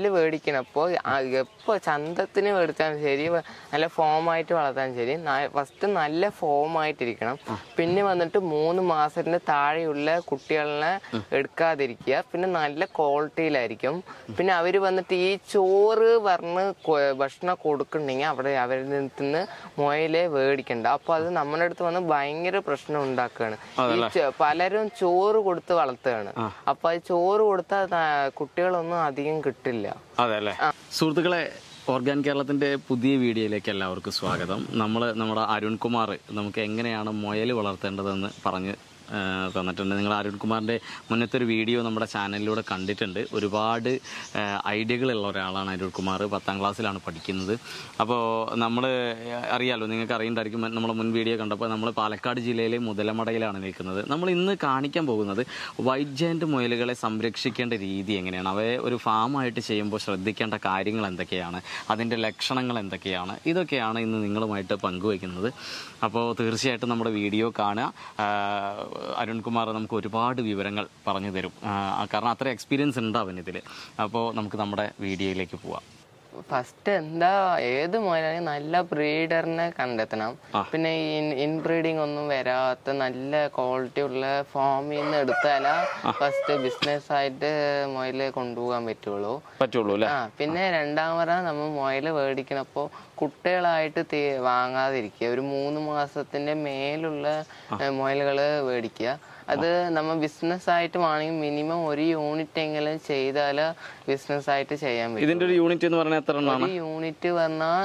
മൊയല് മേടിക്കണപ്പോൾ എപ്പോൾ ചന്തത്തിന് മേടിച്ചാലും ശരി വ- നല്ല ഫോമായിട്ട് വളർത്താൻ ശരി ഫസ്റ്റ് നല്ല ഫോമായിട്ടിരിക്കണം പിന്നെ വന്നിട്ട് മൂന്ന് മാസത്തിന് താഴെയുള്ള കുട്ടികളെ എടുക്കാതിരിക്കുക പിന്നെ നല്ല ക്വാളിറ്റിയിലായിരിക്കും പിന്നെ അവർ വന്നിട്ട് ഈ ചോറ് പറഞ്ഞ് കൊ- ഭക്ഷണം കൊടുക്കണമെങ്കിൽ അവിടെ അവരിൽ നിന്ന് മുയലെ മേടിക്കണ്ട അപ്പോൾ അത് നമ്മുടെ അടുത്ത് വന്ന് ഭയങ്കര പ്രശ്നം ഉണ്ടാക്കുകയാണ് ഈ ചെ- പലരും ചോറ് കൊടുത്ത് വളർത്തുകയാണ് അപ്പൊ അത് ചോറ് കൊടുത്താൽ ത- കുട്ടികളൊന്നും അധികം കിട്ടില്ല അതെ അല്ലേ സുഹൃത്തുക്കളെ ഓർഗാൻ കേരളത്തിന്റെ പുതിയ വീഡിയോയിലേക്ക് എല്ലാവർക്കും സ്വാഗതം നമ്മൾ നമ്മുടെ അരുൺകുമാർ നമുക്ക് എങ്ങനെയാണ് മുയൽ വളർത്തേണ്ടതെന്ന് പറഞ്ഞ് ആ, തന്നിട്ടുണ്ട് നിങ്ങൾ അരുൺകുമാറിൻ്റെ മുന്നത്തെ ഒരു വീഡിയോ നമ്മുടെ ചാനലിലൂടെ കണ്ടിട്ടുണ്ട് ഒരുപാട് ആ, ഐഡിയകളുള്ള ഒരാളാണ് അരുൺകുമാർ പത്താം ക്ലാസ്സിലാണ് പഠിക്കുന്നത് അപ്പോൾ നമ്മൾ അറിയാലോ നിങ്ങൾക്ക് അറിയണ്ടായിരിക്കും നമ്മൾ മുൻ വീഡിയോ കണ്ടപ്പോൾ നമ്മൾ പാലക്കാട് ജില്ലയിലെ മുതലമടയിലാണ് നിൽക്കുന്നത് നമ്മൾ ഇന്ന് കാണിക്കാൻ പോകുന്നത് വൈറ്റ് ജയന്റ് മുയലുകളെ സംരക്ഷിക്കേണ്ട രീതി എങ്ങനെയാണ് അവയെ ഒരു ഫാമായിട്ട് ചെയ്യുമ്പോൾ ശ്രദ്ധിക്കേണ്ട കാര്യങ്ങൾ എന്തൊക്കെയാണ് അതിൻ്റെ ലക്ഷണങ്ങൾ എന്തൊക്കെയാണ് ഇതൊക്കെയാണ് ഇന്ന് നിങ്ങളുമായിട്ട് പങ്കുവയ്ക്കുന്നത് അപ്പോൾ തീർച്ചയായിട്ടും നമ്മുടെ വീഡിയോ കാണുക ആഹ് അരുൺകുമാർ നമുക്ക് ഒരുപാട് വിവരങ്ങൾ പറഞ്ഞു തരും ആഹ് കാരണം അത്ര എക്സ്പീരിയൻസ് ഉണ്ട് അവനിതിൽ അപ്പോൾ നമുക്ക് നമ്മുടെ വീഡിയോയിലേക്ക് പോവാം ഫസ്റ്റ് എന്താ ഏത് മുതലാണെങ്കിൽ നല്ല ബ്രീഡറിനെ കണ്ടെത്തണം പിന്നെ ഈ ഇൻബ്രീഡിങ് ഒന്നും വരാത്ത നല്ല ക്വാളിറ്റി ഉള്ള ഫാമിൽ നിന്ന് എടുത്താലാ ഫസ്റ്റ് ബിസിനസ് ആയിട്ട് മുയല് കൊണ്ടുപോകാൻ പറ്റുള്ളൂ പറ്റുള്ളൂ അല്ലേ ആ പിന്നെ രണ്ടാമത് നമ്മൾ മുയല് മേടിക്കണപ്പോ കുട്ടികളായിട്ട് തീ- വാങ്ങാതിരിക്കുക ഒരു മൂന്ന് മാസത്തിന്റെ മേലുള്ള ഏ, മുയലുകള് മേടിക്കുക അത് നമ്മൾ ബിസിനസ് ആയിട്ട് വേണമെങ്കിൽ മിനിമം ഒരു യൂണിറ്റ് എങ്കിലും ചെയ്താൽ ബിസിനസ് ആയിട്ട് ചെയ്യാൻ പറ്റും ഇതിൻ്റെ ഒരു യൂണിറ്റ് എന്ന് പറഞ്ഞാൽ എത്ര എണ്ണമാണ് ഒരു യൂണിറ്റ് പറഞ്ഞാൽ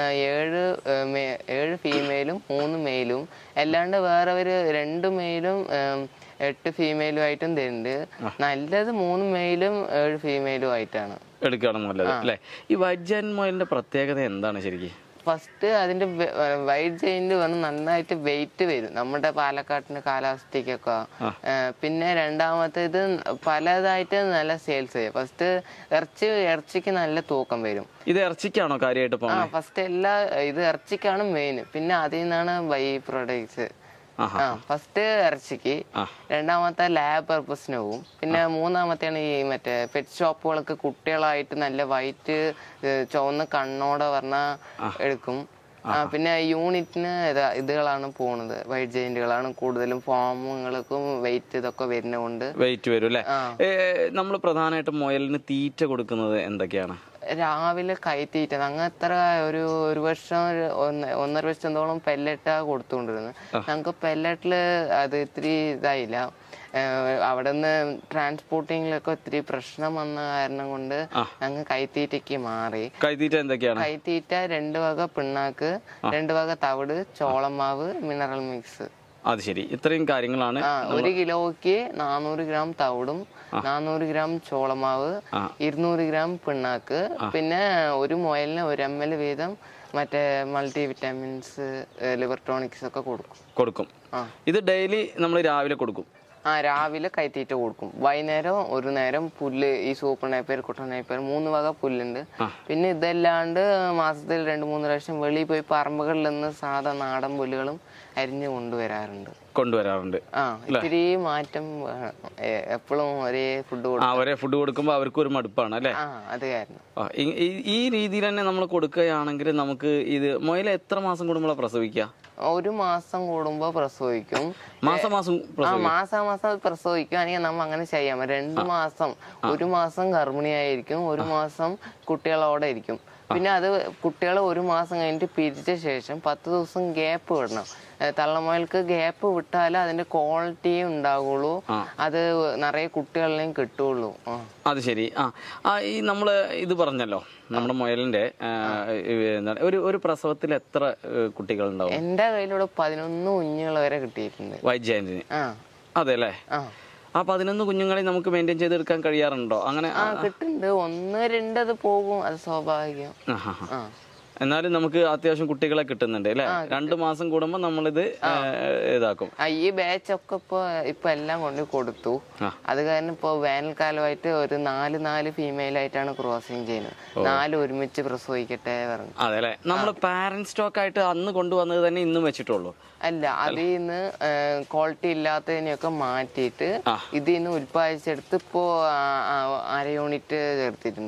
ഏഴ് ഏ, മേ- ഏഴ് ഫീമെയിലും മൂന്ന് മെയിലും അല്ലാണ്ട് വേറെ ഒരു രണ്ട് മെയിലും ഏം, എട്ട് ഫീമെയിലും ആയിട്ടും തരുന്നുണ്ട് നല്ലത് മൂന്ന് മെയിലും ഏഴ് ഫീമെയിലും ആയിട്ടാണ് എടുക്കുകയാണ് നല്ലത് അല്ലേ ഈ വൈറ്റ് ജയന്റ് മുയലിൻ്റെ പ്രത്യേകത എന്താണ് ശരിക്കും ഫസ്റ്റ് അതിന്റെ വൈറ്റ് ജെയിന്റ് വന്ന് നന്നായിട്ട് വെയിറ്റ് വരും നമ്മുടെ പാലക്കാട്ടിന്റെ കാലാവസ്ഥയ്ക്കൊക്കെ ഏഹ് പിന്നെ രണ്ടാമത്തെ ഇത് പലതായിട്ട് നല്ല സെയിൽസ് ചെയ്യും ഫസ്റ്റ് ഇറച്ചി ഇറച്ചിക്ക് നല്ല തൂക്കം വരും ഇത് ഇറച്ചിക്കാണോ കാര്യമായിട്ട് ആ പോകുന്നത് ഫസ്റ്റ് എല്ലാ ഇത് ഇറച്ചിക്കാണ് മെയിൻ പിന്നെ അതിൽ നിന്നാണ് ബൈ പ്രൊഡക്ട്സ് ആഹാ. ആ ഫസ്റ്റ് ഇറച്ചിക്ക് രണ്ടാമത്തെ ലാബ് പർപ്പസിന് പോവും പിന്നെ മൂന്നാമത്തെയാണ് ഈ മറ്റേ പെറ്റ് ഷോപ്പുകളൊക്കെ കുട്ടികളായിട്ട് നല്ല വൈറ്റ് ചുവന്ന കണ്ണോടെ പറഞ്ഞ എടുക്കും ആ, പിന്നെ യൂണിറ്റിന് ഇതാ ഇതുകളാണ് പോണത് വൈറ്റ് ജെയിന്റുകളാണ് കൂടുതലും ഫോമുകൾക്കും വെയിറ്റ് ഇതൊക്കെ വരുന്നതുകൊണ്ട് വെയിറ്റ് വരും അല്ലേ നമ്മൾ പ്രധാനമായിട്ടും മുയലിന് തീറ്റ കൊടുക്കുന്നത് എന്തൊക്കെയാണ് രാവിലെ കൈത്തീറ്റ ഞങ്ങൾ എത്ര ഒരു ഒരു വർഷം ഒരു ഒന്ന് ഒന്നര വർഷത്തോളം പെല്ലറ്റാ കൊടുത്തുകൊണ്ടിരുന്നത് ഞങ്ങൾക്ക് പെല്ലറ്റില് അത് ഇത്തിരി ഇതായില്ല ഏഹ് അവിടുന്ന് ട്രാൻസ്പോർട്ടിങ്ങിലൊക്കെ ഒത്തിരി പ്രശ്നം വന്ന കാരണം കൊണ്ട് ഞങ്ങൾ കൈത്തീറ്റയ്ക്ക് മാറി കൈത്തീറ്റ എന്തൊക്കെയാണ് കൈത്തീറ്റ രണ്ട് വക പിണ്ണാക്ക് രണ്ട് വക തവിട് ചോളമാവ് മിനറൽ മിക്സ് അത് ശരി ഇത്രയും കാര്യങ്ങളാണ് ആ ഒരു കിലോയ്ക്ക് നാനൂറ് ഗ്രാം തവിടും നാനൂറ് ഗ്രാം ചോളമാവ് ഇരുന്നൂറ് ഗ്രാം പിണ്ണാക്ക് പിന്നെ ഒരു മുയലിന് ഒരു എം എൽ വീതം മറ്റേ മൾട്ടി വിറ്റാമിൻസ് ലിവർ ടോണിക്സ് ഒക്കെ കൊടുക്കും കൊടുക്കും ആ. ഇത് ഡെയിലി നമ്മൾ രാവിലെ കൊടുക്കും ആ രാവിലെ കൈത്തീറ്റ കൊടുക്കും വൈകുന്നേരം ഒരു നേരം പുല്ല് ഈ സൂപ്പർ നേപ്പർ കുട്ടൻ നേപ്പർ മൂന്ന് വക പുല്ലുണ്ട് പിന്നെ ഇതല്ലാണ്ട് മാസത്തിൽ രണ്ട് മൂന്ന് പ്രാവശ്യം വെളിയിൽ പോയി പറമ്പുകളിൽ നിന്ന് സാധാ നാടൻ പുല്ലുകളും അരിഞ്ഞു കൊണ്ടുവരാറുണ്ട് കൊണ്ടുവരാറുണ്ട് ആ ഇത്തിരി മാറ്റം എപ്പോഴും ഒരേ ഫുഡ് കൊടുക്കും ആ ഒരേ ഫുഡ് കൊടുക്കുമ്പോൾ അവർക്ക് ഒരു മടുപ്പാണ് അല്ലേ ആ അത് കാരണം ആ, ഈ- ഈ- ഈ രീതിയിൽ തന്നെ നമ്മൾ കൊടുക്കുകയാണെങ്കിൽ നമുക്ക് ഇത് മുയൽ എത്ര മാസം കൂടുമ്പോഴാണ് പ്രസവിക്കുക ഒരു മാസം കൂടുമ്പോ പ്രസവിക്കും മാസം മാസം ആ മാസം മാസം പ്രസവിക്കുകയാണെങ്കിൽ നമ്മ അങ്ങനെ ചെയ്യാം രണ്ട് മാസം ഒരു മാസം ഗർഭിണിയായിരിക്കും ഒരു മാസം കുട്ടികളോടെ ഇരിക്കും പിന്നെ അത് കുട്ടികളെ ഒരു മാസം കഴിഞ്ഞിട്ട് പിരിച്ച ശേഷം പത്ത് ദിവസം ഗ്യാപ്പ് വിടണം ഏ, തള്ളമുയൽക്ക് ഗ്യാപ്പ് വിട്ടാലേ അതിന്റെ ക്വാളിറ്റി ഉണ്ടാകുള്ളൂ അത് നിറയെ കുട്ടികളിലേയും കിട്ടുള്ളൂ ആ. അത് ശരി ആ ആ ഈ നമ്മൾ ഇത് പറഞ്ഞല്ലോ നമ്മുടെ മുയലിന്റെ ആ, ഈ എന്താണ് ഒരു ഒരു പ്രസവത്തിൽ എത്ര കുട്ടികൾ ഉണ്ടാവും എന്റെ കയ്യിലൂടെ പതിനൊന്ന് കുഞ്ഞുങ്ങൾ വരെ കിട്ടിയിട്ടുണ്ട് വൈറ്റ് ജയന്റിന് ആ അതെ അല്ലേ ആ ആ പതിനൊന്ന് കുഞ്ഞുങ്ങളെ നമുക്ക് മെയിൻറ്റെയിൻ ചെയ്തെടുക്കാൻ കഴിയാറുണ്ടോ അങ്ങനെ ആ കിട്ടുന്നുണ്ട് ഒന്ന് രണ്ട് അത് പോകും അത് സ്വാഭാവികം ആ, ആ, ആ. ആ എന്നാലും നമുക്ക് അത്യാവശ്യം കുട്ടികളെ കിട്ടുന്നുണ്ട് അല്ലേ രണ്ട് മാസം കൂടുമ്പോൾ നമ്മളിത് ഏ, ഇതാക്കും ആ, ഈ ബാച്ച് ഒക്കെ ഇപ്പൊ ഇപ്പൊ എല്ലാം കൊണ്ട് കൊടുത്തു ആ. അത് കാരണം ഇപ്പൊ വേനൽക്കാലമായിട്ട് ഒരു നാല് നാല് ഫീമെയിൽ ആയിട്ടാണ് ക്രോസിങ് ചെയ്യുന്നത് നാല് ഒരുമിച്ച് പ്രസവിക്കട്ടെ പറഞ്ഞു അതെ അല്ലേ നമ്മൾ പാരന്റ് സ്റ്റോക്ക് ആയിട്ട് അന്ന് കൊണ്ടുവന്നത് തന്നെ ഇന്നും വെച്ചിട്ടുള്ളൂ അല്ല അതിൽ നിന്ന് ക്വാളിറ്റി ഇല്ലാത്തതിനെയൊക്കെ മാറ്റിയിട്ട് ഇതിൽ നിന്ന് ഉൽപ്പാദിച്ചെടുത്ത് ഇപ്പോ ആ, ആ, അര യൂണിറ്റ് ചേർത്തിട്ടുണ്ട്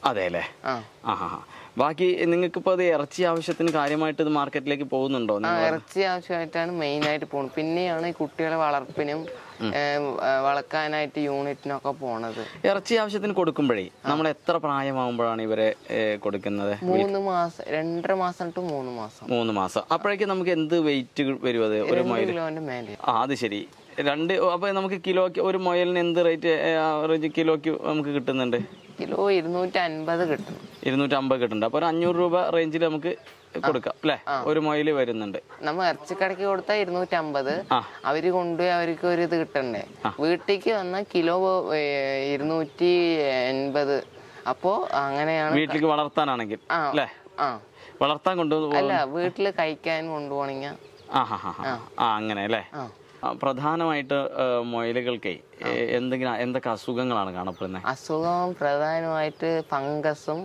അതെ അല്ലേ ആ ആ ഹാ ഹാ ബാക്കി നിങ്ങൾക്ക് ഇപ്പോൾ അത് ഇറച്ചി ആവശ്യത്തിന് കാര്യമായിട്ട് ഇത് മാർക്കറ്റിലേക്ക് പോകുന്നുണ്ടോ ആ നിങ്ങൾ ഇറച്ചി ആവശ്യമായിട്ടാണ് മെയിൻ ആയിട്ട് പോകുന്നത് പിന്നെയാണ് ഈ കുട്ടികളെ വളർപ്പിനും ഏം, ആ, വളർക്കാനായിട്ട് യൂണിറ്റിനൊക്കെ പോണത് ഇറച്ചി ആവശ്യത്തിന് കൊടുക്കുമ്പോഴേ നമ്മൾ എത്ര പ്രായമാകുമ്പോഴാണ് ഇവരെ ഏ, കൊടുക്കുന്നത് മൂന്ന് മാസം രണ്ടര മാസം ടു മൂന്ന് മാസം മൂന്ന് മാസം അപ്പോഴേക്കും നമുക്ക് എന്ത് വെയിറ്റ് വരും അത് ഒരു രണ്ട് കിലോന്റെ മേലെ ആ അത് ശരി രണ്ട് അപ്പൊ നമുക്ക് കിലോക്ക് ഒരു മുയലിന് എന്ത് റേറ്റ് ആവറേജ് കിലോക്ക് നമുക്ക് കിട്ടുന്നുണ്ട് കിലോ ഇരുന്നൂറ്റി അൻപത് കിട്ടും ഇരുന്നൂറ്റമ്പത് കിട്ടുന്നുണ്ട് അപ്പൊ ഒരു അഞ്ഞൂറ് രൂപ റേഞ്ചിൽ നമുക്ക് കൊടുക്കാം അല്ലെ ഒരു മുയൽ വരുന്നുണ്ട് നമ്മ ഇറച്ചിക്കടയ്ക്ക് കൊടുത്താൽ ഇരുന്നൂറ്റി അമ്പത് ആ. അവര് കൊണ്ടുപോയി അവർക്ക് ഒരു ഇത് കിട്ടണ്ടേ വീട്ടിലേക്ക് വന്നാൽ കിലോ ഏ, ഇരുന്നൂറ്റി എൺപത് അപ്പോ അങ്ങനെയാണ് വീട്ടിലേക്ക് വളർത്താനാണെങ്കിൽ ആ അല്ലേ ആ വളർത്താൻ കൊണ്ടുപോകും അല്ല വീട്ടില് കഴിക്കാൻ കൊണ്ടുപോകണെങ്ക ആ ഹാ ഹാ ഹാ. ആ അങ്ങനെ അല്ലേ ആ. ആ, പ്രധാനമായിട്ട് ഏ, മുയലുകൾക്കേ ഏ, എന്തെങ്കിലും എന്തൊക്കെ അസുഖങ്ങളാണ് കാണപ്പെടുന്നത് അസുഖം പ്രധാനമായിട്ട് ഫംഗസും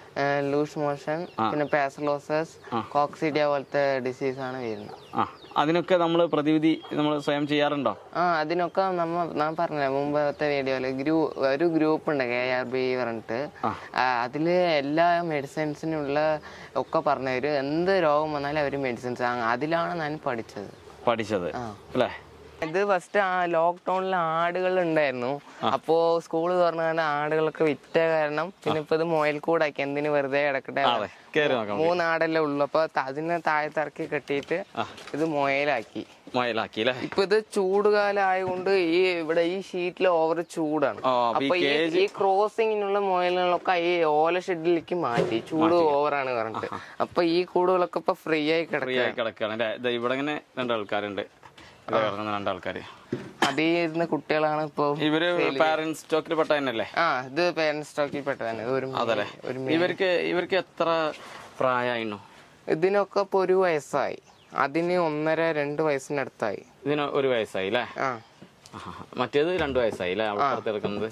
ലൂസ് മോഷൻ പിന്നെ പാസലോസസ് കോക്സിഡിയ പോലത്തെ ഡിസീസ് ആണ് വരുന്നത് ആ അതിനൊക്കെ നമ്മൾ പ്രതിവിധി നമ്മൾ സ്വയം ചെയ്യാറുണ്ടോ ആ അതിനൊക്കെ നമ്മ ഞാൻ പറഞ്ഞില്ല മുമ്പത്തെ വീഡിയോയില് ഗ്രൂ ഒരു ഗ്രൂപ്പ് ഉണ്ട് കെ ആർ ബി പറഞ്ഞിട്ട് ആ, അതില് എല്ലാ മെഡിസിൻസിനുള്ള ഒക്കെ പറഞ്ഞവര് എന്ത് രോഗം വന്നാലും അവര് മെഡിസിൻസ് അതിലാണ് ഞാൻ പഠിച്ചത് പഠിച്ചത് അല്ലേ ഇത് ഫസ്റ്റ് ആ ലോക്ക്ഡൌണിൽ ആടുകൾ ഉണ്ടായിരുന്നു അപ്പോ സ്കൂള് തുറന്നുകൊണ്ട് ആടുകളൊക്കെ വിറ്റ കാരണം പിന്നെ ഇപ്പൊ ഇത് മുയൽക്കൂടാക്കി എന്തിനു വെറുതെ കിടക്കട്ടെ അതെ കയറി നോക്കാം മൂന്നാടല്ലേ ഉള്ളു അപ്പൊ ത- അതിനെ താഴെ തറക്കി കെട്ടിയിട്ട് ഇത് മുയലാക്കി മുയലാക്കി അല്ലേ ഇപ്പൊ ഇത് ചൂടുകാലം ആയതുകൊണ്ട് ഈ ഇവിടെ ഈ ഷീറ്റിൽ ഓവർ ചൂടാണ് ആ, അപ്പൊ ഈ അപ്പൊ ഈ ഈ ക്രോസിങ്ങിനുള്ള മുയലുകളൊക്കെ ഈ ഓല ഷെഡിലേക്ക് മാറ്റി ചൂട് ഓവറാണ് പറഞ്ഞിട്ട് അപ്പൊ ഈ കൂടുകളൊക്കെ ഇപ്പൊ ഫ്രീ ആയി ഫ്രീ കിടക്കുക ആയി കിടക്കുകയാണ് അല്ലേ ദേ ഇവിടെ ഇങ്ങനെ രണ്ടാൾക്കാരുണ്ട് ഇവിടെ കിടക്കുന്ന രണ്ടാൾക്കാര് അതേ ഇരുന്ന കുട്ടികളാണ് ഇപ്പൊ ഇവര് പാരന്റ് സ്റ്റോക്കിൽ പെട്ട തന്നെയല്ലേ ആ ഇത് പേരന്റ് സ്റ്റോക്കിൽ പെട്ടതാണ് ഇത് ഒരു അതല്ലേ ഒരു ഇവർക്ക് ഇവർക്ക് എത്ര പ്രായമായിരുന്നു ഇതിനൊക്കെ ഇപ്പൊ ഒരു വയസ്സായി അതിന് ഒന്നര രണ്ട് വയസ്സിനടുത്തായി ഇതിന് ഒരു വയസ്സായി അല്ലേ ആ ആഹാ. മറ്റേത് രണ്ടു വയസ്സായി അല്ലേ അവിടെ പുറത്തെടുക്കുന്നത്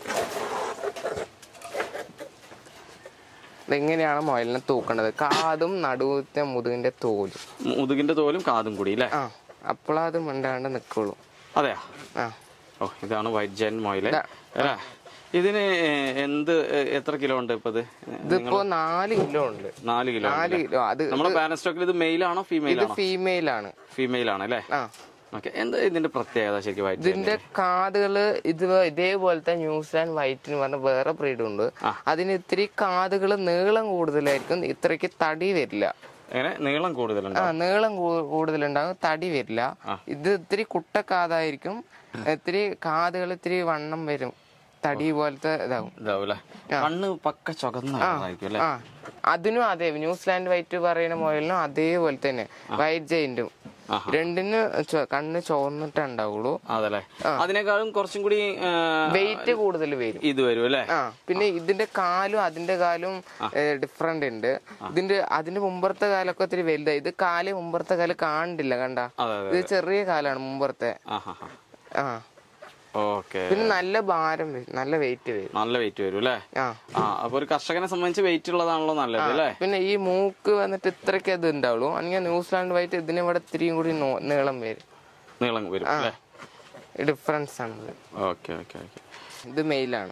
ഇതെങ്ങനെയാണ് മുയലിനെ തൂക്കേണ്ടത് കാതും നടുവത്തെ മുതുകിന്റെ തോലും മുതുകിന്റെ തോലും കാതും കൂടി അല്ലേ ആ അപ്പോഴത് മിണ്ടാണ്ട് നിക്കുള്ളൂ അതെയാ ആ ഓ ഇതാണ് വൈറ്റ് ജൈൻ മോയില് അല്ലേ ഇതിന് എന്ത് എത്ര കിലോ ഉണ്ട് ഇപ്പൊ ഇത് ഇതിപ്പോ നാല് കിലോ ഉണ്ട് നാല് കിലോ നാല് കിലോ അത് നമ്മുടെ പാരന്റ് സ്റ്റോക്കിൽ ഇത് മെയിൽ ആണോ ഫീമെയിൽ ഇത് ആണോ ഫീമെയിൽ ആണ് ഫീമെയിൽ ആണ് അല്ലേ ആ ഓക്കെ എന്താ ഇതിന്റെ പ്രത്യേകത ശരിക്കും വൈറ്റ് ജൈൻ ഇതിന്റെ കാതുകള് ഇത് ഇതേപോലത്തെ ന്യൂസിലാൻഡ് വൈറ്റ് എന്ന് പറഞ്ഞ വേറെ ബ്രീഡ് ഉണ്ട് അതിന് ഇത്തിരി കാതുകൾ നീളം കൂടുതലായിരിക്കും ഇത്രയ്ക്ക് തടി വരില്ല എങ്ങനെ നീളം കൂടുതലുണ്ട് ആ നീളം കൂ- കൂടുതലുണ്ടാകും തടി വരില്ല ഇത് ഇത്തിരി കുട്ടക്കാതായിരിക്കും ഇത്തിരി കാതുകൾ ഇത്തിരി വണ്ണം വരും തടി പോലത്തെ ഇതാവും ഇതാവൂല്ലേ കണ്ണ് പക്ക ചുവന്നായിരിക്കും അല്ലേ ആ അതിനും അതെ ന്യൂസിലാൻഡ് വൈറ്റ് പറയുന്ന മുയലിനും അതേപോലെ തന്നെ വൈറ്റ് ജയിന്റും ആഹാ. രണ്ടിന് ചൊ- കണ്ണ് ചോർന്നിട്ടേ ഉണ്ടാവുള്ളൂ അതല്ലേ അതിനേക്കാളും കുറച്ചും കൂടി ആ, വെയിറ്റ് കൂടുതൽ വരും ഇത് വരും അല്ലേ ആ പിന്നെ ഇതിന്റെ കാലും അതിന്റെ കാലും ഡിഫറെന്റ് ഉണ്ട് ഇതിന്റെ അതിന്റെ മുമ്പത്തെ കാലൊക്കെ ഒത്തിരി വലുതായി ഇത് കാല് മുമ്പത്തെ കാല് കാണണ്ടില്ല കണ്ട അതെ അതെ ഇത് ചെറിയ കാലാണ് മുമ്പത്തെ ആഹാ ആ ഓക്കെ പിന്നെ നല്ല ഭാരം വരും നല്ല വെയിറ്റ് വരും നല്ല വെയിറ്റ് വരും അല്ലേ ആ ആ അപ്പൊ ഒരു കർഷകനെ സംബന്ധിച്ച് വെയിറ്റ് ഉള്ളതാണല്ലോ നല്ലത് അല്ലേ പിന്നെ ഈ മൂക്ക് വന്നിട്ട് ഇത്രയ്ക്ക് ഇത് ഉണ്ടാവുള്ളൂ അല്ലെങ്കിൽ ന്യൂസിലാൻഡ് വൈറ്റ് ഇതിന് ഇവിടെ ഇത്തിരിയും കൂടി നോ- നീളം വരും നീളം വരും അല്ലേ ഡിഫറൻസ് ആണ് ഇത് ഓക്കെ ഓക്കെ ഓക്കെ ഇത് മെയിലാണ്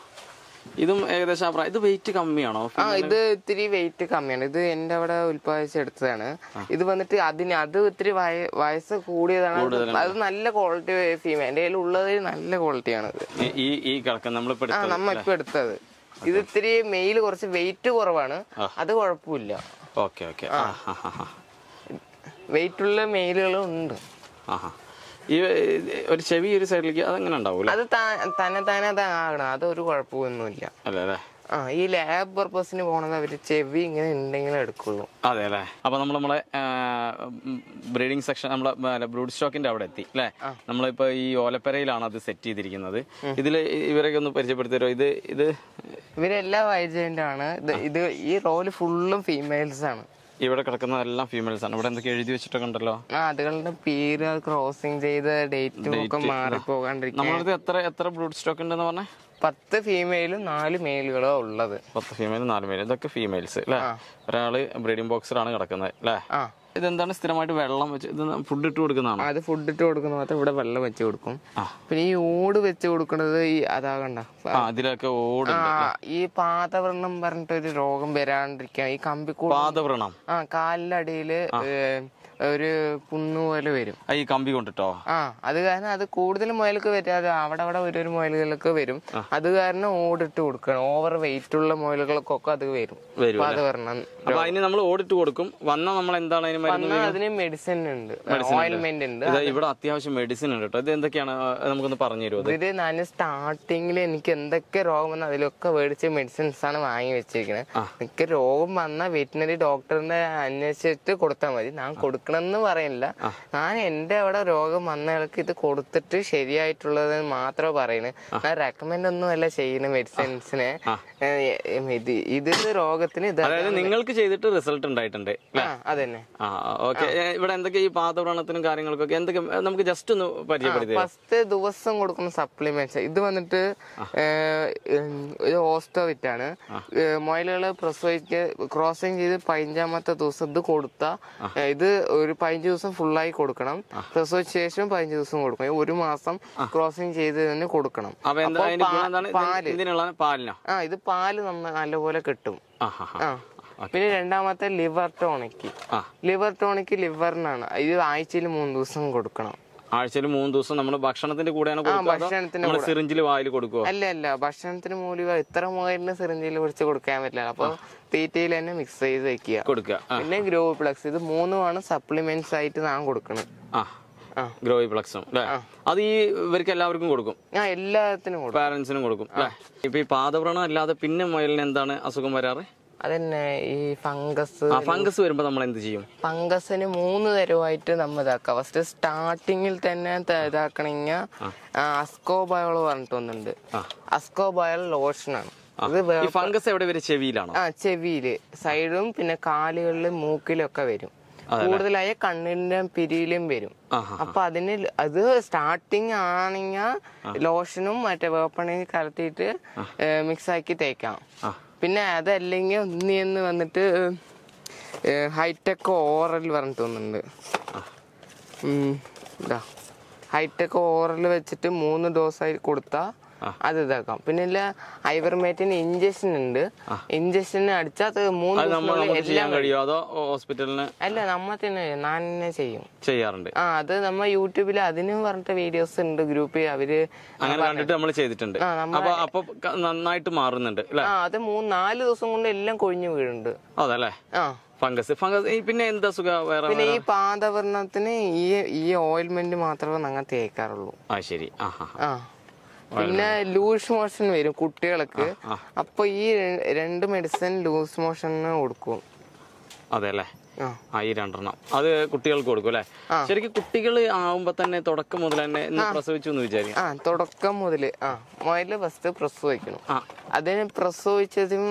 ഇതും ഏകദേശം ആ പ്രായം ഇത് വെയിറ്റ് കമ്മിയാണോ ആ ഇത് ഇത്തിരി വെയിറ്റ് കമ്മിയാണ് ഇത് എന്റെ അവിടെ ഉത്പാദിച്ചെടുത്തതാണ് ഇത് വന്നിട്ട് അതിന് അത് ഇത്തിരി വയ- വയസ്സ് കൂടിയതാണ് അത് അത് നല്ല ക്വാളിറ്റി ഫീമെയിൽ എന്റെ കയ്യിൽ ഉള്ളത് നല്ല ക്വാളിറ്റിയാണ് ഇത് ഈ- ഈ ഈ കിടക്കുന്ന നമ്മളിപ്പോ ആ എടുത്തത് നമ്മ ഇപ്പൊ എടുത്തത് ഇത് ഇത്തിരി മെയിൽ കുറച്ച് വെയിറ്റ് കുറവാണ് അത് കുഴപ്പമില്ല ഓക്കെ ഓക്കെ ആ ഹാ ഹാ ഹാ വെയിറ്റ് ഉള്ള മെയിലുകളും ഉണ്ട് ആഹാ. ഈ ഒരു ചെവി ഒരു സൈഡിലേക്ക് അതെങ്ങനെ ഉണ്ടാവൂല അത് താ- തന്നെ തന്നെ അത് ആകണം അതൊരു കുഴപ്പമൊന്നുമില്ല അല്ലേ അല്ലേ ആ ഈ ലാബ് പർപ്പസിന് പോണത് അവര് ചെവി ഇങ്ങനെ ഉണ്ടെങ്കിലേ എടുക്കുള്ളൂ അതെ അല്ലേ അപ്പൊ നമ്മൾ നമ്മളെ ബ്രീഡിംഗ് സെക്ഷൻ നമ്മളെ ബ്രൂഡ് സ്റ്റോക്കിന്റെ അവിടെ എത്തി അല്ലേ നമ്മളിപ്പോ ഈ ഓലപ്പരയിലാണ് അത് സെറ്റ് ചെയ്തിരിക്കുന്നത് ഇതിൽ ഇവരൊക്കെ ഒന്ന് പരിചയപ്പെടുത്തി തരുമോ ഇത് ഇത് ഇവരെല്ലാം വൈജന്റ് ആണ് ഇത് ഇത് ഈ റോല് ഫുള്ളും ഫീമെയിൽസ് ആണ് ഇവിടെ കിടക്കുന്നതെല്ലാം ഫീമെയിൽസ് ആണ് ഇവിടെ എന്തൊക്കെ എഴുതി വെച്ചിട്ടൊക്കെ ഉണ്ടല്ലോ ആ അതുകളുടെ പേര് ക്രോസിങ് ചെയ്ത ഡേറ്റും ഒക്കെ മാറിപ്പോകാണ്ടിരിക്കാൻ നമ്മളടുത്ത് എത്ര എത്ര ബ്രൂഡ് സ്റ്റോക്ക് ഉണ്ടെന്ന് പറഞ്ഞേ പത്ത് ഫീമെയിലും നാല് മെയിലുകളോ ഉള്ളത് പത്ത് ഫീമെയിൽ നാല് മെയിൽ ഇതൊക്കെ ഫീമെയിൽസ് അല്ലേ ഒരാള് ബ്രീഡിംഗ് ബോക്സിലാണ് കിടക്കുന്നത് അല്ലേ ആ ഇതെന്താണ് സ്ഥിരമായിട്ട് വെള്ളം വെച്ച് ഇത് ഫുഡ് ഇട്ട് കൊടുക്കുന്നതാണോ അത് ഫുഡ് ഇട്ട് കൊടുക്കുന്ന മാത്രം ഇവിടെ വെള്ളം വെച്ച് കൊടുക്കും ആ. പിന്നെ ഈ ഓട് വെച്ച് കൊടുക്കുന്നത് ഈ അതാകണ്ട ആ ഇതിലൊക്കെ ഓട് ആ ഈ പാതവ്രണം പറഞ്ഞിട്ടൊരു രോഗം വരാണ്ടിരിക്കാൻ ഈ കമ്പിക്കൂട് പാദവ്രണം ആ കാലിലടിയില് ഒരു പുണ്ണു പോലെ വരും ആ, ഈ കമ്പി കൊണ്ടിട്ടോ ആ അത് കാരണം അത് കൂടുതൽ മുയലൊക്കെ വരാതെ അവിടെ അവിടെ ഒരു ഒരു മുയലുകളൊക്കെ വരും അത് കാരണം ഓടിട്ട് കൊടുക്കണം ഓവർ വെയിറ്റ് ഉള്ള മുയലുകൾക്കൊക്കെ അത് വരും വരും അപ്പൊ അത് വരണം അപ്പൊ അതിന് നമ്മൾ ഓടിട്ട് കൊടുക്കും വന്നാൽ നമ്മൾ എന്താണ് അതിന് മരുന്ന് എന്നാ അതിന് മെഡിസിൻ ഉണ്ട് ഓയിൽമെന്റ് ഉണ്ട് ഇത് ഇവിടെ അത്യാവശ്യം മെഡിസിൻ ഉണ്ട് കേട്ടോ ഇത് എന്തൊക്കെയാണ് ആ, നമുക്കൊന്ന് പറഞ്ഞു തരുമോ അത് ഇതില് ഞാൻ സ്റ്റാർട്ടിങ്ങിൽ എനിക്ക് എന്തൊക്കെ രോഗം വന്നു അതിലൊക്കെ മേടിച്ച മെഡിസിൻസ് ആണ് വാങ്ങി വെച്ചിരിക്കുന്നത് എനിക്ക് രോഗം വന്ന വെറ്റിനറി ഡോക്ടറിനെ അന്വേഷിച്ചിട്ട് കൊടുത്താൽ മതി ഞാൻ കൊടുക്കണമെന്ന് പറയില്ല ഞാൻ എന്റെ അവിടെ രോഗം വന്നയാൾക്ക് ഇത് കൊടുത്തിട്ട് ശരിയായിട്ടുള്ളത് മാത്രമേ പറയുന്നത് ഞാൻ റെക്കമെൻഡ് ഒന്നും അല്ല ചെയ്യുന്ന മെഡിസിൻസിനെ ഇത് ഇതിന്റെ രോഗത്തിന് ഇത് അതായത് നിങ്ങൾക്ക് ചെയ്തിട്ട് റിസൾട്ട് ഉണ്ടായിട്ടുണ്ട് ആ അതന്നെ ആ ഓക്കെ ഇവിടെ എന്തൊക്കെ ഈ പാദവ്രണത്തിനും കാര്യങ്ങൾക്കൊക്കെ എന്തൊക്കെ നമുക്ക് ജസ്റ്റ് ഒന്ന് പരിചയപ്പെടുത്തി ഫസ്റ്റ് ദിവസം കൊടുക്കുന്ന സപ്ലിമെന്റ്സ് ഇത് വന്നിട്ട് ഏഹ്, ഉം, ഇത് ഓസ്റ്റോവിറ്റ് ആണ് മൊയിലുകള് പ്രസവിച്ച് ക്രോസിങ് ചെയ്ത് പതിനഞ്ചാമത്തെ ദിവസം ഇത് കൊടുത്ത ഇത് ഒരു പതിനഞ്ച് ദിവസം ഫുള്ളായി കൊടുക്കണം പ്രസവിച്ച ശേഷം പതിനഞ്ച് ദിവസം കൊടുക്കണം ഈ ഒരു മാസം ക്രോസിങ് ചെയ്ത് തന്നെ കൊടുക്കണം അപ്പൊ എന്താ അപ്പൊ അതിന്റെ പാ- ഗുണം എന്താണ് ഇത് പാല് ഇതിനുള്ള പാലിനോ ആ ഇത് പാല് നമ്മ നല്ലപോലെ കിട്ടും ആ ഹാ ആ പിന്നെ രണ്ടാമത്തെ ലിവർ ടോണിക്ക് ആ. ലിവർ ടോണിക്ക് ലിവറിനാണ് ഇത് ആഴ്ചയിൽ മൂന്ന് ദിവസം കൊടുക്കണം ആഴ്ചയിൽ മൂന്ന് ദിവസം നമ്മൾ ഭക്ഷണത്തിന്റെ കൂടെയാണ് കൊടുക്കുക ഭക്ഷണത്തിന്റെ നമ്മൾ സിറിഞ്ചിൽ വായിൽ കൊടുക്കുക അല്ല അല്ല ഭക്ഷണത്തിന് മൂലി ഇത്ര മുകളിന് സിറിഞ്ചിൽ പിടിച്ച് കൊടുക്കാൻ പറ്റില്ല അപ്പൊ തീറ്റയിൽ തന്നെ മിക്സ് ചെയ്ത് വെക്കുക കൊടുക്കുക ആ പിന്നെ ഗ്രോ പ്ലക്സ് ഇത് മൂന്നുമാണ് സപ്ലിമെന്റ്സ് ആയിട്ട് ഞാൻ കൊടുക്കുന്നത് ആ ആ. ഗ്രോയി പ്ലക്സും അല്ലേ അത് ഈ ഇവർക്ക് എല്ലാവർക്കും കൊടുക്കും ഞാൻ എല്ലാത്തിനും കൊടുക്കും പാരന്റ്സിനും കൊടുക്കും അല്ലേ ഇപ്പൊ ഈ പാദവ്രണം അല്ലാതെ പിന്നെ മുയലിന് എന്താണ് അസുഖം വരാറ് അതന്നെ ഈ ഫംഗസ് ആ ഫംഗസ് വരുമ്പോ നമ്മൾ എന്ത് ചെയ്യും ഫംഗസിന് മൂന്ന് തരമായിട്ട് നമ്മ ഇതാക്കാം ഫസ്റ്റ് സ്റ്റാർട്ടിങ്ങിൽ തന്നെ ത- ഇതാക്കണെങ്കിൽ അസ്കോബയോൾ പറഞ്ഞിട്ടൊന്നുണ്ട് അസ്കോബയോൾ ലോഷനാണ് ഇത് വേ- ഈ ഫംഗസ് എവിടെ വരെ ചെവിയിലാണോ ആ ചെവിയില് സൈഡും പിന്നെ കാലുകളിലും മൂക്കിലും ഒക്കെ വരും കൂടുതലായ കണ്ണിന്റെ പിരിയിലും വരും ആഹാ. അപ്പൊ അതിന് ല- അത് സ്റ്റാർട്ടിങ് ആണെങ്കിൽ ലോഷനും മറ്റേ വേപ്പണയും കലർത്തിയിട്ട് മിക്സ് ആക്കി തേക്കാം ആ. പിന്നെ അതല്ലെങ്കിൽ ഒന്നിന്ന് വന്നിട്ട് ഹൈടെക് ഓറൽ പറഞ്ഞിട്ട് ഒന്നുണ്ട് ഉം, ഇതാ ഹൈടെക് ഓറൽ വെച്ചിട്ട് മൂന്ന് ഡോസായി കൊടുത്താൽ അത് ഇതാക്കാം പിന്നെ ഇല്ല ഐവർമേറ്റിന് ഇഞ്ചക്ഷൻ ഉണ്ട് ഇഞ്ചക്ഷൻ അടിച്ചാൽ അത് മൂന്ന് അത് നമ്മൾ ദിവസത്തിനുള്ളിൽ നമുക്ക് ചെയ്യാൻ എല്ലാം കഴിയുമോ അതോ ഹോസ്പിറ്റലിന് അല്ല നമ്മ തന്നെ ഞാൻ തന്നെ ചെയ്യും ചെയ്യാറുണ്ട് ആ അത് നമ്മ യൂട്യൂബിൽ അതിനും പറഞ്ഞിട്ട് വീഡിയോസ് ഉണ്ട് ഗ്രൂപ്പിൽ അവര് അങ്ങനെ കണ്ടിട്ട് നമ്മൾ ചെയ്തിട്ടുണ്ട് ആ, നമ്മ- അപ്പൊ അപ്പൊ ക- നന്നായിട്ട് മാറുന്നുണ്ട് അല്ലെ ആ അത് മൂന്ന് നാല് ദിവസം കൊണ്ട് എല്ലാം കൊഴിഞ്ഞു വീഴുന്നുണ്ട് അതല്ലേ ആ ഫംഗസ് ഫംഗസ് ഈ പിന്നെ എന്താ സുഖ വേറെ പിന്നെ ഈ പാദവർണ്ണത്തിന് ഈ ഈ ഓയിൽമെന്റ് മാത്രമേ ഞങ്ങൾ തേക്കാറുള്ളൂ ആ ശരി ആ ആ ആ പിന്നെ ലൂസ് മോഷൻ വരും കുട്ടികൾക്ക് അപ്പൊ ഈ ര- രണ്ട് മെഡിസിൻ ലൂസ് മോഷന് കൊടുക്കും അതെ അല്ലേ ആ ആ ഈ രണ്ടെണ്ണം അത് കുട്ടികൾക്ക് കൊടുക്കും അല്ലെ ശരിക്കും കുട്ടികൾ ആവുമ്പോ തന്നെ തുടക്കം മുതൽ തന്നെ ഇന്ന് പ്രസവിച്ചു എന്ന് വിചാരിക്കും ആ തുടക്കം മുതല് ആ മുയല് ഫസ്റ്റ് പ്രസവിക്കണം ആ അതിന് പ്രസവിച്ചതും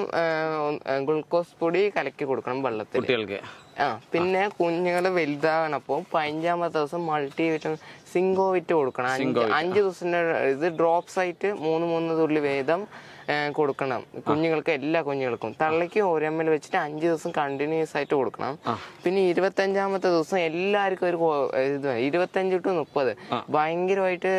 ഗ്ലൂക്കോസ് പൊടി കലക്കി കൊടുക്കണം വെള്ളത്തിൽ കുട്ടികൾക്ക് ആ പിന്നെ കുഞ്ഞുങ്ങൾ വലുതാകണം അപ്പോൾ പതിനഞ്ചാമത്തെ ദിവസം മൾട്ടി വിറ്റമിൻ സിങ്കോ വിറ്റ് കൊടുക്കണം അഞ്ച് അഞ്ച് ദിവസത്തിന്റെ ഇത് ഡ്രോപ്സ് ആയിട്ട് മൂന്ന് മൂന്ന് തുള്ളി വേദം ഏ, കൊടുക്കണം കുഞ്ഞുങ്ങൾക്ക് എല്ലാ കുഞ്ഞുങ്ങൾക്കും തള്ളയ്ക്ക് ഒരു എം എൽ വെച്ചിട്ട് അഞ്ച് ദിവസം കണ്ടിന്യൂസ് ആയിട്ട് കൊടുക്കണം പിന്നെ ഇരുപത്തഞ്ചാമത്തെ ദിവസം എല്ലാവർക്കും ഒരു കോ- ഇത് ഇരുപത്തഞ്ച് ടു മുപ്പത് ഭയങ്കരമായിട്ട്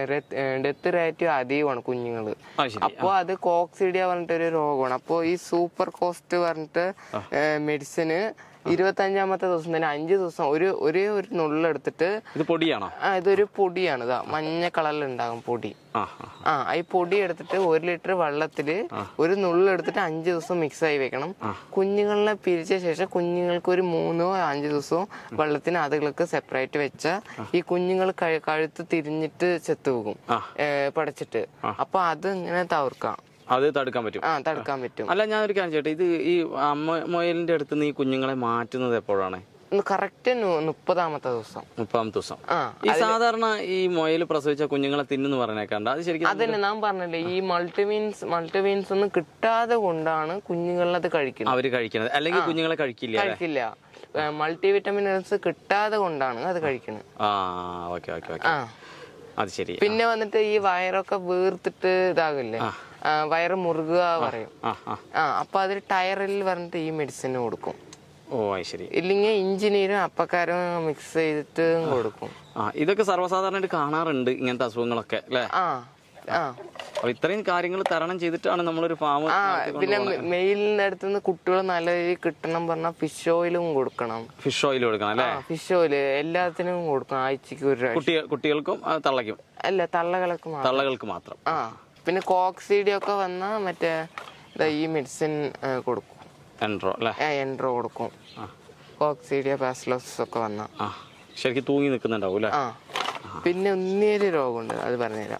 ഡെത്ത് റേറ്റ് അധികമാണ് കുഞ്ഞുങ്ങൾ ആ ശരി അപ്പോൾ അത് കോക്സിഡിയ പറഞ്ഞിട്ട് ഒരു രോഗമാണ് അപ്പോൾ ഈ സൂപ്പർ കോസ്റ്റ് പറഞ്ഞിട്ട് മെഡിസിന് ഇരുപത്തഞ്ചാമത്തെ ദിവസം തന്നെ അഞ്ച് ദിവസം ഒരു ഒരേ ഒരു നുള്ളെടുത്തിട്ട് ഇത് പൊടിയാണോ ആ ഇതൊരു പൊടിയാണ് ഇതാ മഞ്ഞ കളറിൽ ഉണ്ടാകും പൊടി ആ ആ ആ ഈ പൊടി എടുത്തിട്ട് ഒരു ലിറ്റർ വെള്ളത്തിൽ ഒരു നുള്ളെടുത്തിട്ട് അഞ്ച് ദിവസം മിക്സ് ആയി വെക്കണം കുഞ്ഞുങ്ങളെ പിരിച്ച ശേഷം കുഞ്ഞുങ്ങൾക്ക് ഒരു മൂന്നോ അഞ്ച് ദിവസമോ വെള്ളത്തിന് അതുകൾക്ക് സെപ്പറേറ്റ് വെച്ച ഈ കുഞ്ഞുങ്ങൾ കഴു- കഴുത്ത് തിരിഞ്ഞിട്ട് ചെത്തുപോകും ആ. പടച്ചിട്ട് അപ്പൊ അത് ഇങ്ങനെ തവർക്കാം അത് തടുക്കാൻ പറ്റും ആ തടുക്കാൻ പറ്റും അല്ല ഞാനൊരു കാര്യം ചേട്ടാ ഇത് ഈ അമ്മ മുയലിന്റെ അടുത്ത് നിന്ന് ഈ കുഞ്ഞുങ്ങളെ മാറ്റുന്നത് എപ്പോഴാണ് കറക്റ്റ് മുപ്പതാമത്തെ ദിവസം മുപ്പാമത്തെ ദിവസം ആ ഈ സാധാരണ ഈ മുയൽ പ്രസവിച്ച കുഞ്ഞുങ്ങളെ തിന്നു പറഞ്ഞേക്കാണ്ട് അത് ശരിക്കും അതന്നെ നാം പറഞ്ഞില്ലേ ഈ മൾട്ടിമീൻസ് മൾട്ടിമീൻസ് ഒന്നും കിട്ടാതെ കൊണ്ടാണ് കുഞ്ഞുങ്ങളത് കഴിക്കുന്നത് അവര് കഴിക്കണത് അല്ലെങ്കിൽ കുഞ്ഞുങ്ങളെ കഴിക്കില്ല അല്ലേ കഴിക്കില്ല മൾട്ടി വിറ്റമിൻസ് കിട്ടാതെ കൊണ്ടാണ് അത് കഴിക്കുന്നത് ആ ഓക്കെ ഓക്കെ ഓക്കെ ആ അത് ശരി പിന്നെ വന്നിട്ട് ഈ വയറൊക്കെ വീർത്തിട്ട് ഇതാകില്ലേ ആ, വയറ് മുറുകുക പറയും ആ ആ ആ അപ്പൊ അതിൽ ടയറിൽ പറഞ്ഞിട്ട് ഈ മെഡിസിൻ കൊടുക്കും ഓ അത് ശരി ഇല്ലെങ്കിൽ ഇഞ്ചിനീരും അപ്പക്കാരും മിക്സ് ചെയ്തിട്ട് കൊടുക്കും ആ ഇതൊക്കെ സർവ്വസാധാരണയായിട്ട് കാണാറുണ്ട് ഇങ്ങനത്തെ അസുഖങ്ങളൊക്കെ അല്ലേ ആ ആ അപ്പൊ ഇത്രയും കാര്യങ്ങൾ തരണം ചെയ്തിട്ടാണ് നമ്മളൊരു ഫാം ആ പിന്നെ മെയിലിന്റെ അടുത്തുനിന്ന് കുട്ടികൾ നല്ല രീതിയിൽ കിട്ടണം പറഞ്ഞാൽ ഫിഷ് ഓയിലും കൊടുക്കണം ഫിഷ് ഓയിൽ കൊടുക്കണം അല്ലേ ആ ഫിഷ് ഓയില് എല്ലാത്തിനും കൊടുക്കണം ആഴ്ചക്ക് ഒരു പ്രാവശ്യം. കുട്ടി കുട്ടികൾക്കും ആ, തള്ളയ്ക്കും അല്ല തള്ളകളൊക്കെ മാത്രം തള്ളകൾക്ക് മാത്രം ആ പിന്നെ കോക്സീഡി ഒക്കെ വന്നാൽ മറ്റേ ദാ ഈ മെഡിസിൻ കൊടുക്കും എൻട്രോ അല്ലേ എൻട്രോ കൊടുക്കും കോക്സീഡിയ പാസ്ലോസ് ഒക്കെ വന്ന ആ ശരിക്കും തൂങ്ങി നിൽക്കുന്നുണ്ടാവും അല്ലേ ആ പിന്നെ ഒന്നേര് രോഗമുണ്ട് അത് പറഞ്ഞുതരാം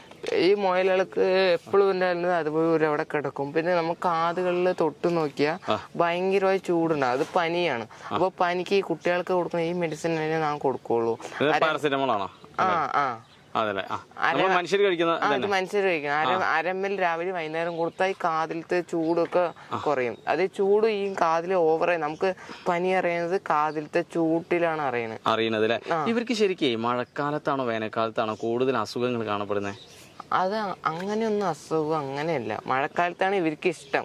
ഈ മുയലുകൾക്ക് എപ്പോഴും ഉണ്ടായിരുന്നത് അതുപോലെ ഒരു അവിടെ കിടക്കും പിന്നെ നമുക്ക് കാതുകളിൽ തൊട്ട് നോക്കിയാൽ ഭയങ്കരമായി ചൂടുണ്ടാവും അത് പനിയാണ് അപ്പൊ പനിക്ക് ഈ കുട്ടികൾക്ക് കൊടുക്കുന്ന ഈ മെഡിസിൻ തന്നെ നാം കൊടുക്കുള്ളൂ ഇത് പാരസിറ്റമോൾ ആണോ ആ ആ അതല്ലേ ആ നമ്മൾ മനുഷ്യർ കഴിക്കുന്ന ആ, അത് മനുഷ്യർ കഴിക്കണം അര അരമ്മൽ രാവിലെ വൈകുന്നേരം കൊടുത്താൽ ഈ കാതിലത്തെ ചൂടൊക്കെ കുറയും അത് ചൂട് ഈ കാതിൽ ഓവറായി നമുക്ക് പനി അറിയുന്നത് കാതിലത്തെ ചൂട്ടിലാണ് അറിയുന്നത് അറിയണത് അല്ലേ ഇവർക്ക് ശരിക്കും മഴക്കാലത്താണോ വേനൽക്കാലത്താണോ കൂടുതൽ അസുഖങ്ങൾ കാണപ്പെടുന്നത് അത് അങ്ങനെയൊന്നും അസുഖം അങ്ങനെയല്ല മഴക്കാലത്താണ് ഇവർക്ക് ഇഷ്ടം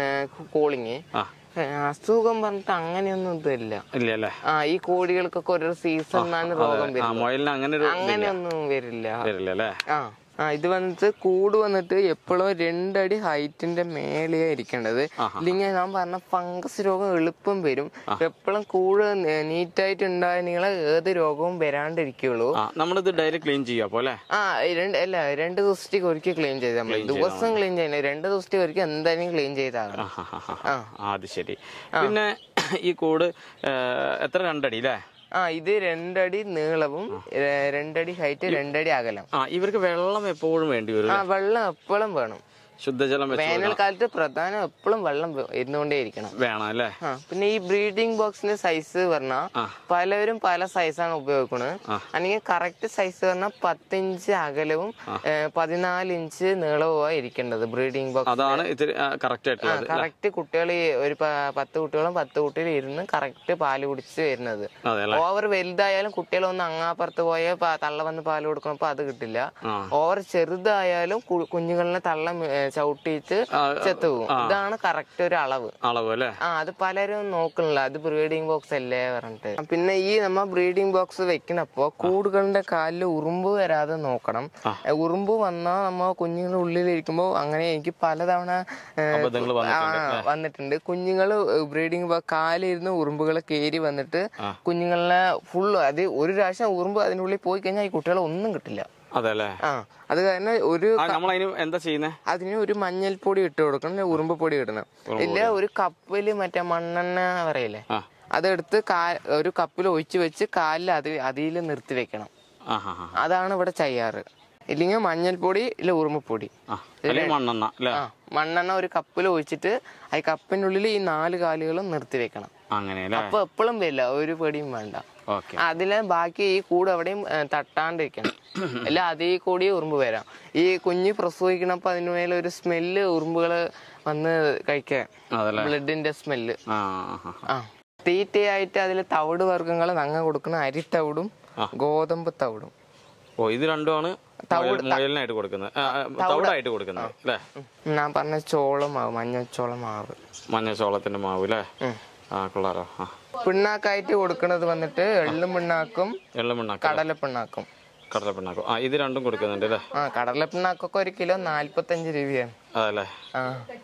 കോളിങ് ആ അസുഖം പറഞ്ഞിട്ട് അങ്ങനെയൊന്നും ഇതില്ല ഇല്ല അല്ലേ ആ ഈ കോഴികൾക്കൊക്കെ ഓരോ സീസണിലാണ് രോഗം ആ വരുന്നത് മുയലിന് അങ്ങനെ ഒരു അങ്ങനെയൊന്നും വരില്ല വരില്ല അല്ലേ ആ ആ ഇത് വന്നിട്ട് കൂട് വന്നിട്ട് എപ്പോഴും രണ്ടടി ഹൈറ്റിന്റെ മേലെയാ ഇരിക്കേണ്ടത് ഇല്ലെങ്കിൽ ഞാൻ പറഞ്ഞ ഫംഗസ് രോഗം എളുപ്പം വരും എപ്പോഴും കൂട് നീറ്റായിട്ട് ഉണ്ടായിരുന്നെങ്കിൽ ഏത് രോഗവും വരാണ്ടിരിക്കുള്ളൂ ആ നമ്മളിത് ഡയറി ക്ലീൻ ചെയ്യാം അപ്പൊ അല്ലേ ആ രണ്ട് അല്ല രണ്ട് ദിവസത്തേക്ക് ഒരിക്കൽ ക്ലീൻ ചെയ്താൽ മതി ദിവസം ക്ലീൻ ചെയ്യണേ രണ്ട് ദിവസത്തേക്ക് ഒരിക്കൽ എന്തായാലും ക്ലീൻ ചെയ്താകണം ആ, ആ, ആ, ആ. ആ, അത് ശരി പിന്നെ ഈ കൂട് ഏ, എത്ര രണ്ടടി അല്ലേ ആ ഇത് രണ്ടടി നീളവും ഏ, രണ്ടടി ഹൈറ്റ് രണ്ടടി അകലം ആ ഇവർക്ക് വെള്ളം എപ്പോഴും വേണ്ടി വരും ആ വെള്ളം എപ്പോഴും വേണം ശുദ്ധജലം വെച്ച് വേനൽക്കാലത്ത് പ്രധാനം എപ്പോഴും വെള്ളം വെ- ഇരുന്നുകൊണ്ടേ ഇരിക്കണം വേണം അല്ലേ ആ പിന്നെ ഈ ബ്രീഡിംഗ് ബോക്സിന്റെ സൈസ് പറഞ്ഞാൽ പലവരും പല സൈസാണ് ഉപയോഗിക്കുന്നത് അല്ലെങ്കിൽ കറക്റ്റ് സൈസ് പറഞ്ഞാൽ പത്തിഞ്ച് അകലവും ഏ, പതിനാല് ഇഞ്ച് നീളവുമാണ് ഇരിക്കേണ്ടത് ബ്രീഡിംഗ് ബോക്സ് അതാണ് ഇത്തിരി കറക്റ്റ് ആയിട്ടുള്ളത് കറക്റ്റ് കുട്ടികൾ ഒരു പ- പത്ത് കുട്ടികളും പത്ത് കുട്ടികളും ഇരുന്ന് കറക്റ്റ് പാല് കുടിച്ച് വരുന്നത് അതെ അല്ലേ ഓവർ വലുതായാലും കുട്ടികളൊന്ന് അങ്ങാപ്പുറത്ത് പോയ തള്ള വന്ന് പാല് കൊടുക്കണപ്പോ അത് കിട്ടില്ല ആ. ഓവർ ചെറുതായാലും കു- കുഞ്ഞുങ്ങളിനെ തള്ള മ- ഏ, ചവിട്ടിയിട്ട് ചെത്തുപോകും ഇതാണ് കറക്റ്റ് ഒരു അളവ് അളവ് അല്ലേ ആ അത് പലരും നോക്കണില്ല അത് ബ്രീഡിംഗ് ബോക്സ് അല്ലേ പറഞ്ഞിട്ട് പിന്നെ ഈ നമ്മ ബ്രീഡിംഗ് ബോക്സ് വെക്കണപ്പോ കൂടുകളുടെ കാലിൽ ഉറുമ്പ് വരാതെ നോക്കണം ഏ, ഉറുമ്പ് വന്നാൽ നമ്മ കുഞ്ഞുങ്ങളുടെ ഉള്ളിലിരിക്കുമ്പോ അങ്ങനെ എനിക്ക് പലതവണ ഏ, അബദ്ധങ്ങൾ ആ, വന്നിട്ടുണ്ട് കുഞ്ഞുങ്ങള് ബ്രീഡിംഗ് കാലിരുന്ന് ഉറുമ്പുകൾ കയറി വന്നിട്ട് കുഞ്ഞുങ്ങളെ ഫുള്ള് അത് ഒരു പ്രാവശ്യം ഉറുമ്പ് അതിനുള്ളിൽ പോയി കഴിഞ്ഞാൽ ഈ കുട്ടികളെ ഒന്നും കിട്ടില്ല അതെ അല്ലേ ആ അത് കാരണം ഒരു ആ നമ്മൾ അതിന് എന്താ ചെയ്യുന്നേ അതിന് ഒരു മഞ്ഞൾപ്പൊടി ഇട്ട് കൊടുക്കണം ഇല്ല ഉറുമ്പ് പൊടി ഇടണം ഇല്ല ഒരു കപ്പില് മറ്റേ മണ്ണെണ്ണ പറയില്ലേ ആ. അതെടുത്ത് കാ ഒരു കപ്പിൽ ഒഴിച്ച് വെച്ച് കാലിൽ അത് അതിൽ നിർത്തി വെക്കണം ആ ഹാ ഹാ അതാണ് ഇവിടെ ചെയ്യാറ് ഇല്ലെങ്കിൽ മഞ്ഞൾപ്പൊടി ഇല്ല ഉറുമ്പപ്പൊടി ആ അല്ലെങ്കിൽ മണ്ണെണ്ണ അല്ലേ ആ മണ്ണെണ്ണ ഒരു കപ്പിൽ ഒഴിച്ചിട്ട് ആ കപ്പിന്റെ ഉള്ളിൽ ഈ നാല് കാലുകളും നിർത്തി വെക്കണം അങ്ങനെ അല്ലേ അപ്പൊ എപ്പോഴും വരില്ല ഒരു പേടിയും വേണ്ട ഓക്കെ അതിലെ ബാക്കി ഈ കൂട് എവിടെയും ഏ, തട്ടാണ്ടിരിക്കണം അല്ല അതേ കൂടി ഉറുമ്പ് വരാം ഈ കുഞ്ഞ് പ്രസവിക്കണപ്പോ അതിന് മേലെ ഒരു സ്മെല്ല് ഉറുമ്പുകള് വന്ന് കഴിക്കാൻ അതല്ലേ ബ്ലഡിന്റെ സ്മെല്ല് ആ ആ, ആ. ആ തീറ്റയായിട്ട് അതിൽ തവിട് വർഗ്ഗങ്ങൾ നങ്ങ കൊടുക്കുന്ന അരിത്തവിടും ഗോതമ്പ് തവിടും ഓ ഇത് രണ്ടുമാണ് മുയൽ- മുയലിനായിട്ട് കൊടുക്കുന്നത് ആ, ആ, തവിടായിട്ട് കൊടുക്കുന്നത് അല്ലേ ഉം. ഞാൻ പറഞ്ഞ ചോളം മാവ് മഞ്ഞച്ചോളം മാവ് മഞ്ഞച്ചോളത്തിന്റെ മാവ് അല്ലേ ഉം. ആ കൊള്ളാലോ ആ പിണ്ണാക്കായിട്ട് കൊടുക്കുന്നത് വന്നിട്ട് എള്ളും പിണ്ണാക്കും എള്ളുമിണ്ണാക്ക കടല പിണ്ണാക്കും കടല പിണ്ണാക്കും ആ ഇത് രണ്ടും കൊടുക്കുന്നുണ്ട് അല്ലേ ആ കടല പിണ്ണാക്കൊക്കെ ഒരു കിലോ നാല്പത്തഞ്ച് രൂപയാണ് അതല്ലേ ആ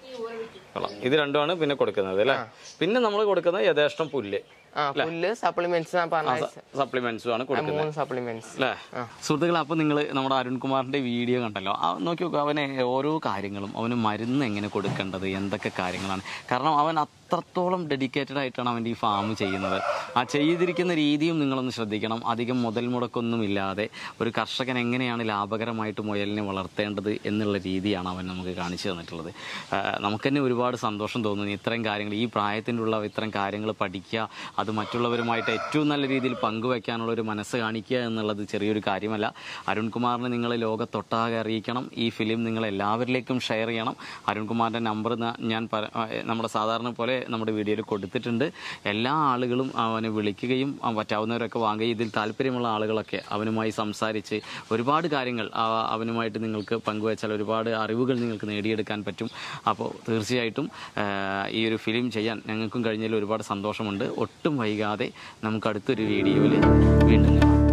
കൊള്ളാം ഇത് രണ്ടുമാണ് പിന്നെ കൊടുക്കുന്നത് അല്ലേ പിന്നെ നമ്മൾ കൊടുക്കുന്നത് യഥേഷ്ടം പുല്ല് ആ പുല്ല് സപ്ലിമെന്റ്സ് ഞാൻ പറഞ്ഞ സപ്ലിമെന്റ്സും ആണ് കൊടുക്കുന്നത് മൂന്ന് സപ്ലിമെന്റ്സ് അല്ലേ സുഹൃത്തുക്കളെ അപ്പോൾ നിങ്ങൾ നമ്മുടെ അരുൺകുമാറിന്റെ വീഡിയോ കണ്ടല്ലോ ആ നോക്കി നോക്കുക അവനെ ഓരോ കാര്യങ്ങളും അവന് മരുന്ന് എങ്ങനെ കൊടുക്കേണ്ടത് എന്തൊക്കെ കാര്യങ്ങളാണ് കാരണം അവൻ അത്രത്തോളം ഡെഡിക്കേറ്റഡ് ആയിട്ടാണ് അവൻ്റെ ഈ ഫാം ചെയ്യുന്നത് ആ ചെയ്തിരിക്കുന്ന രീതിയും നിങ്ങളൊന്ന് ശ്രദ്ധിക്കണം അധികം മുതൽ മുടക്കൊന്നും ഇല്ലാതെ ഒരു കർഷകൻ എങ്ങനെയാണ് ലാഭകരമായിട്ട് മുയലിനെ വളർത്തേണ്ടത് എന്നുള്ള രീതിയാണ് അവൻ നമുക്ക് കാണിച്ചു തന്നിട്ടുള്ളത് ആ, നമുക്ക് തന്നെ ഒരുപാട് സന്തോഷം തോന്നുന്നു ഇത്രയും കാര്യങ്ങൾ ഈ പ്രായത്തിൻ്റെ ഉള്ള ഇത്തരം കാര്യങ്ങൾ പഠിക്കുക അത് മറ്റുള്ളവരുമായിട്ട് ഏറ്റവും നല്ല രീതിയിൽ പങ്കുവെക്കാനുള്ള ഒരു മനസ്സ് കാണിക്കുക എന്നുള്ളത് ചെറിയൊരു കാര്യമല്ല അരുൺകുമാറിനെ നിങ്ങൾ ലോകത്തൊട്ടാകെ അറിയിക്കണം ഈ ഫിലിം നിങ്ങൾ എല്ലാവരിലേക്കും ഷെയർ ചെയ്യണം അരുൺകുമാറിൻ്റെ നമ്പർ ഞാൻ പര- ആ, നമ്മുടെ സാധാരണ പോലെ നമ്മുടെ വീഡിയോയിൽ കൊടുത്തിട്ടുണ്ട് എല്ലാ ആളുകളും അവനെ വിളിക്കുകയും ആ, പറ്റാവുന്നവരൊക്കെ വാങ്ങുകയും ഇതിൽ താല്പര്യമുള്ള ആളുകളൊക്കെ അവനുമായി സംസാരിച്ച് ഒരുപാട് കാര്യങ്ങൾ ആ, അവനുമായിട്ട് നിങ്ങൾക്ക് പങ്കുവച്ചാൽ ഒരുപാട് അറിവുകൾ നിങ്ങൾക്ക് നേടിയെടുക്കാൻ പറ്റും അപ്പോൾ തീർച്ചയായിട്ടും ആ, ഈ ഒരു ഫിലിം ചെയ്യാൻ ഞങ്ങൾക്കും കഴിഞ്ഞതിൽ ഒരുപാട് സന്തോഷമുണ്ട് ഒട്ടും വൈകാതെ നമുക്ക് അടുത്തൊരു വീഡിയോയിൽ വീണ്ടും കാണാം